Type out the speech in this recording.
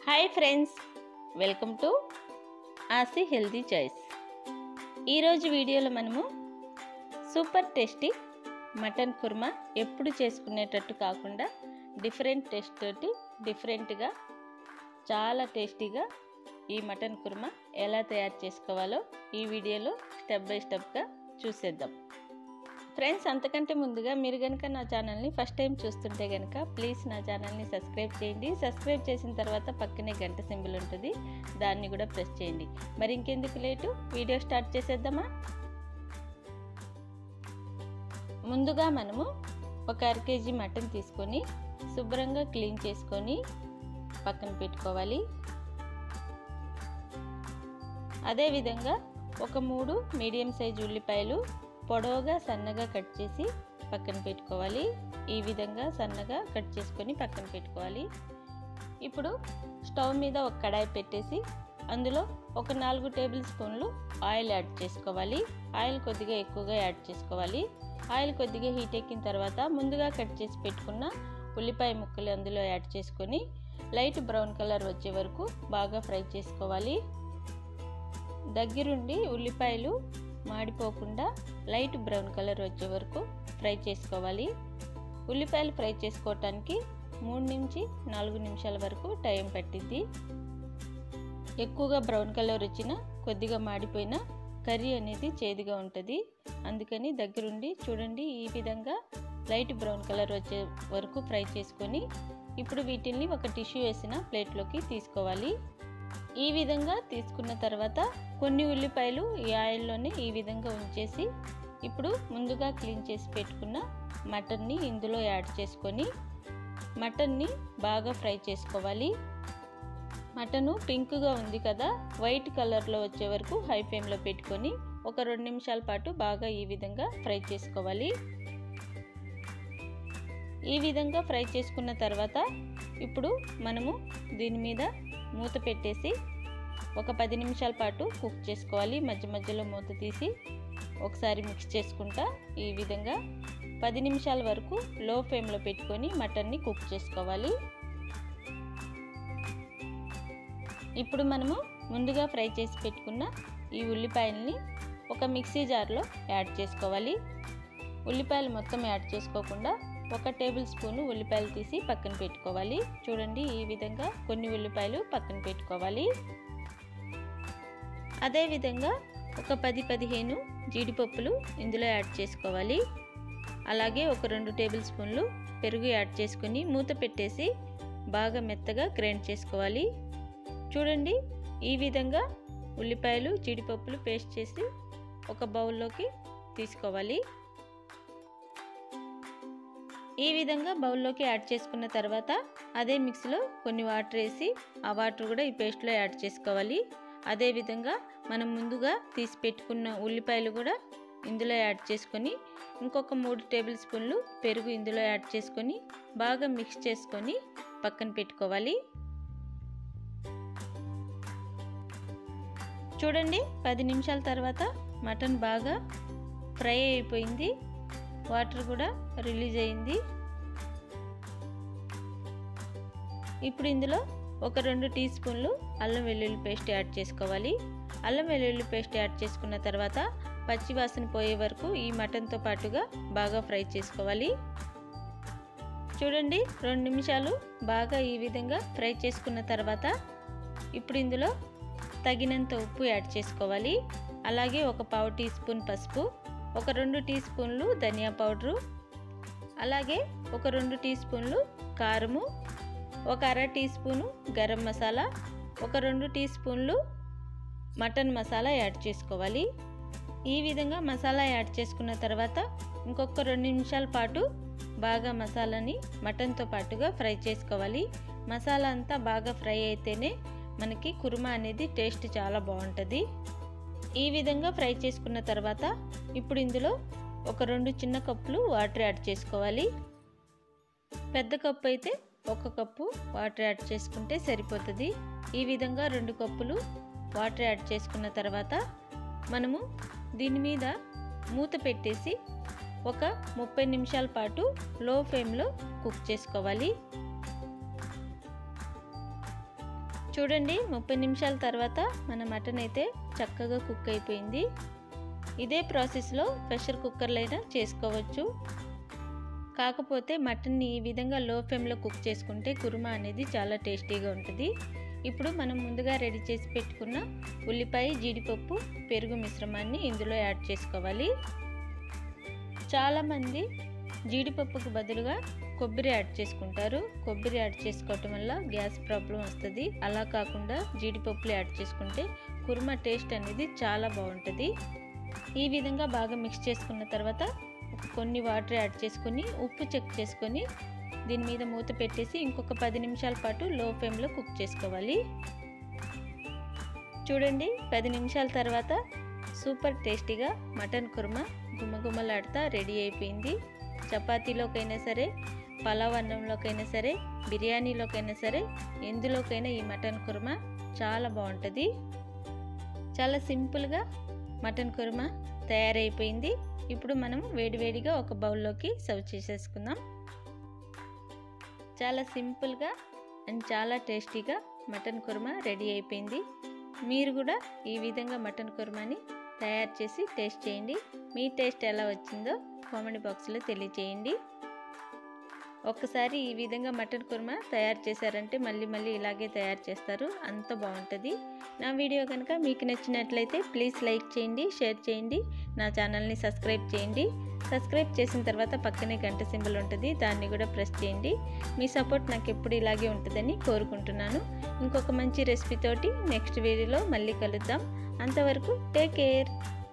hi friends welcome to ఆసి healthy choice ఈరోజు వీడియోలో మనము సూపర్ టేస్టీ మటన్ కుర్మా ఎప్పుడు చేసుకునేటట్టు కాకుండా డిఫరెంట్ టేస్ట్ తోటి డిఫరెంట్గా చాలా టేస్టీగా ఈ మటన్ కుర్మా ఎలా తయారు చేసుకోవాలో ఈ వీడియోలో స్టెప్ బై స్టెప్గా చూసేద్దాం ఫ్రెండ్స్ అంతకంటే ముందుగా మీరు కనుక నా ఛానల్ని ఫస్ట్ టైం చూస్తుంటే కనుక ప్లీజ్ నా ఛానల్ని సబ్స్క్రైబ్ చేయండి సబ్స్క్రైబ్ చేసిన తర్వాత పక్కనే గంట సింబల్ ఉంటుంది దాన్ని కూడా ప్రెస్ చేయండి మరి ఇంకెందుకు లేటు వీడియో స్టార్ట్ చేసేద్దామా ముందుగా మనము ఒక అర కేజీ మటన్ తీసుకొని శుభ్రంగా క్లీన్ చేసుకొని పక్కన పెట్టుకోవాలి అదేవిధంగా ఒక మూడు మీడియం సైజు ఉల్లిపాయలు పొడవుగా సన్నగా కట్ చేసి పక్కన పెట్టుకోవాలి ఈ విధంగా సన్నగా కట్ చేసుకొని పక్కన పెట్టుకోవాలి ఇప్పుడు స్టవ్ మీద ఒక కడాయి పెట్టేసి అందులో ఒక నాలుగు టేబుల్ స్పూన్లు ఆయిల్ యాడ్ చేసుకోవాలి ఆయిల్ కొద్దిగా ఎక్కువగా యాడ్ చేసుకోవాలి ఆయిల్ కొద్దిగా హీట్ ఎక్కిన తర్వాత ముందుగా కట్ చేసి పెట్టుకున్న ఉల్లిపాయ ముక్కలు అందులో యాడ్ చేసుకొని లైట్ బ్రౌన్ కలర్ వచ్చే వరకు బాగా ఫ్రై చేసుకోవాలి దగ్గరుండి ఉల్లిపాయలు మాడిపోకుండా లైట్ బ్రౌన్ కలర్ వచ్చే వరకు ఫ్రై చేసుకోవాలి ఉల్లిపాయలు ఫ్రై చేసుకోవటానికి మూడు నుంచి నాలుగు నిమిషాల వరకు టైం పట్టింది ఎక్కువగా బ్రౌన్ కలర్ వచ్చిన కొద్దిగా మాడిపోయిన కర్రీ అనేది చేదుగా ఉంటుంది అందుకని దగ్గరుండి చూడండి ఈ విధంగా లైట్ బ్రౌన్ కలర్ వచ్చే వరకు ఫ్రై చేసుకొని ఇప్పుడు వీటిని ఒక టిష్యూ వేసిన ప్లేట్లోకి తీసుకోవాలి ఈ విధంగా తీసుకున్న తర్వాత కొన్ని ఉల్లిపాయలు ఈ ఆయిల్లోనే ఈ విధంగా ఉంచేసి ఇప్పుడు ముందుగా క్లీన్ చేసి పెట్టుకున్న మటన్ని ఇందులో యాడ్ చేసుకొని మటన్ని బాగా ఫ్రై చేసుకోవాలి మటను పింక్గా ఉంది కదా వైట్ కలర్లో వచ్చే వరకు హై ఫ్లేమ్లో పెట్టుకొని ఒక రెండు నిమిషాల పాటు బాగా ఈ విధంగా ఫ్రై చేసుకోవాలి ఈ విధంగా ఫ్రై చేసుకున్న తర్వాత ఇప్పుడు మనము దీని మీద మూత పెట్టేసి ఒక పది నిమిషాల పాటు కుక్ చేసుకోవాలి మధ్య మధ్యలో మూత తీసి ఒకసారి మిక్స్ చేసుకుంటా ఈ విధంగా పది నిమిషాల వరకు లో ఫ్లేమ్లో పెట్టుకొని మటన్ని కుక్ చేసుకోవాలి ఇప్పుడు మనము ముందుగా ఫ్రై చేసి పెట్టుకున్న ఈ ఉల్లిపాయల్ని ఒక మిక్సీ జార్లో యాడ్ చేసుకోవాలి ఉల్లిపాయలు మొత్తం యాడ్ చేసుకోకుండా ఒక టేబుల్ స్పూన్ ఉల్లిపాయలు తీసి పక్కన పెట్టుకోవాలి చూడండి ఈ విధంగా కొన్ని ఉల్లిపాయలు పక్కన పెట్టుకోవాలి అదేవిధంగా ఒక పది పదిహేను జీడిపప్పులు ఇందులో యాడ్ చేసుకోవాలి అలాగే ఒక రెండు టేబుల్ స్పూన్లు పెరుగు యాడ్ చేసుకుని మూత పెట్టేసి బాగా మెత్తగా గ్రైండ్ చేసుకోవాలి చూడండి ఈ విధంగా ఉల్లిపాయలు జీడిపప్పులు పేస్ట్ చేసి ఒక బౌల్లోకి తీసుకోవాలి ఈ విధంగా బౌల్లోకి యాడ్ చేసుకున్న తర్వాత అదే మిక్సీలో కొన్ని వాటర్ వేసి ఆ వాటర్ కూడా ఈ పేస్ట్లో యాడ్ చేసుకోవాలి అదేవిధంగా మనం ముందుగా తీసి పెట్టుకున్న ఉల్లిపాయలు కూడా ఇందులో యాడ్ చేసుకొని ఇంకొక మూడు టేబుల్ స్పూన్లు పెరుగు ఇందులో యాడ్ చేసుకొని బాగా మిక్స్ చేసుకొని పక్కన పెట్టుకోవాలి చూడండి పది నిమిషాల తర్వాత మటన్ బాగా ఫ్రై అయిపోయింది వాటర్ కూడా రిలీజ్ అయింది ఇప్పుడు ఇందులో ఒక రెండు టీ స్పూన్లు అల్లం వెల్లుల్లి పేస్ట్ యాడ్ చేసుకోవాలి అల్లం వెల్లుల్లి పేస్ట్ యాడ్ చేసుకున్న తర్వాత పచ్చి వాసన పోయే వరకు ఈ మటన్తో పాటుగా బాగా ఫ్రై చేసుకోవాలి చూడండి రెండు నిమిషాలు బాగా ఈ విధంగా ఫ్రై చేసుకున్న తర్వాత ఇప్పుడు ఇందులో తగినంత ఉప్పు యాడ్ చేసుకోవాలి అలాగే ఒక పావు టీ స్పూన్ పసుపు ఒక రెండు టీ స్పూన్లు ధనియా పౌడరు అలాగే ఒక రెండు టీ స్పూన్లు కారము ఒక అర టీ స్పూను గరం మసాలా ఒక రెండు టీ స్పూన్లు మటన్ మసాలా యాడ్ చేసుకోవాలి ఈ విధంగా మసాలా యాడ్ చేసుకున్న తర్వాత ఇంకొక రెండు నిమిషాల పాటు బాగా మసాలాని మటన్తో పాటుగా ఫ్రై చేసుకోవాలి మసాలా అంతా బాగా ఫ్రై అయితేనే మనకి కుర్మా అనేది టేస్ట్ చాలా బాగుంటుంది ఈ విధంగా ఫ్రై చేసుకున్న తర్వాత ఇప్పుడు ఇందులో ఒక రెండు చిన్న కప్పులు వాటర్ యాడ్ చేసుకోవాలి పెద్ద కప్పు అయితే ఒక కప్పు వాటర్ యాడ్ చేసుకుంటే సరిపోతుంది ఈ విధంగా రెండు కప్పులు వాటర్ యాడ్ చేసుకున్న తర్వాత మనము దీని మీద మూత పెట్టేసి ఒక ముప్పై నిమిషాల పాటు లో ఫ్లేమ్లో కుక్ చేసుకోవాలి చూడండి ముప్పై నిమిషాల తర్వాత మన మటన్ అయితే చక్కగా కుక్ అయిపోయింది ఇదే ప్రాసెస్లో ప్రెషర్ కుక్కర్లో అయినా చేసుకోవచ్చు కాకపోతే మటన్ని ఈ విధంగా లో ఫ్లేమ్లో కుక్ చేసుకుంటే కుర్మా అనేది చాలా టేస్టీగా ఉంటుంది ఇప్పుడు మనం ముందుగా రెడీ చేసి పెట్టుకున్న ఉల్లిపాయ జీడిపప్పు పెరుగు మిశ్రమాన్ని ఇందులో యాడ్ చేసుకోవాలి చాలామంది జీడిపప్పుకు బదులుగా కొబ్బరి యాడ్ చేసుకుంటారు కొబ్బరి యాడ్ చేసుకోవటం వల్ల గ్యాస్ ప్రాబ్లం వస్తుంది అలా కాకుండా జీడిపప్పులు యాడ్ చేసుకుంటే కుర్మా టేస్ట్ అనేది చాలా బాగుంటుంది ఈ విధంగా బాగా మిక్స్ చేసుకున్న తర్వాత కొన్ని వాటర్ యాడ్ చేసుకొని ఉప్పు చెక్ చేసుకొని దీని మీద మూత పెట్టేసి ఇంకొక పది నిమిషాల పాటు లో ఫ్లేమ్లో కుక్ చేసుకోవాలి చూడండి పది నిమిషాల తర్వాత సూపర్ టేస్టీగా మటన్ కుర్మా గుమ్మగుమ్మలాడుతా రెడీ అయిపోయింది చపాతీలోకైనా సరే పలావ్ అన్నంలోకైనా సరే బిర్యానీలోకైనా సరే ఎందులోకైనా ఈ మటన్ కుర్మా చాలా బాగుంటుంది చాలా సింపుల్గా మటన్ కుర్మా తయారైపోయింది ఇప్పుడు మనం వేడివేడిగా ఒక బౌల్లోకి సర్వ్ చేసేసుకుందాం చాలా సింపుల్గా అండ్ చాలా టేస్టీగా మటన్ కుర్మా రెడీ అయిపోయింది మీరు కూడా ఈ విధంగా మటన్ కుర్మాని తయారు చేసి టేస్ట్ చేయండి మీ టేస్ట్ ఎలా వచ్చిందో కామెంట్ బాక్స్లో తెలియచేయండి ఒక్కసారి ఈ విధంగా మటన్ కుర్మా తయారు చేశారంటే మళ్ళీ మళ్ళీ ఇలాగే తయారు చేస్తారు అంత బాగుంటుంది నా వీడియో కనుక మీకు నచ్చినట్లయితే ప్లీజ్ లైక్ చేయండి షేర్ చేయండి నా ఛానల్ని సబ్స్క్రైబ్ చేయండి సబ్స్క్రైబ్ చేసిన తర్వాత పక్కనే గంట సింబల్ ఉంటుంది దాన్ని కూడా ప్రెస్ చేయండి మీ సపోర్ట్ నాకు ఎప్పుడు ఇలాగే ఉంటుందని కోరుకుంటున్నాను ఇంకొక మంచి రెసిపీతోటి నెక్స్ట్ వీడియోలో మళ్ళీ కలుద్దాం అంతవరకు టేక్ కేర్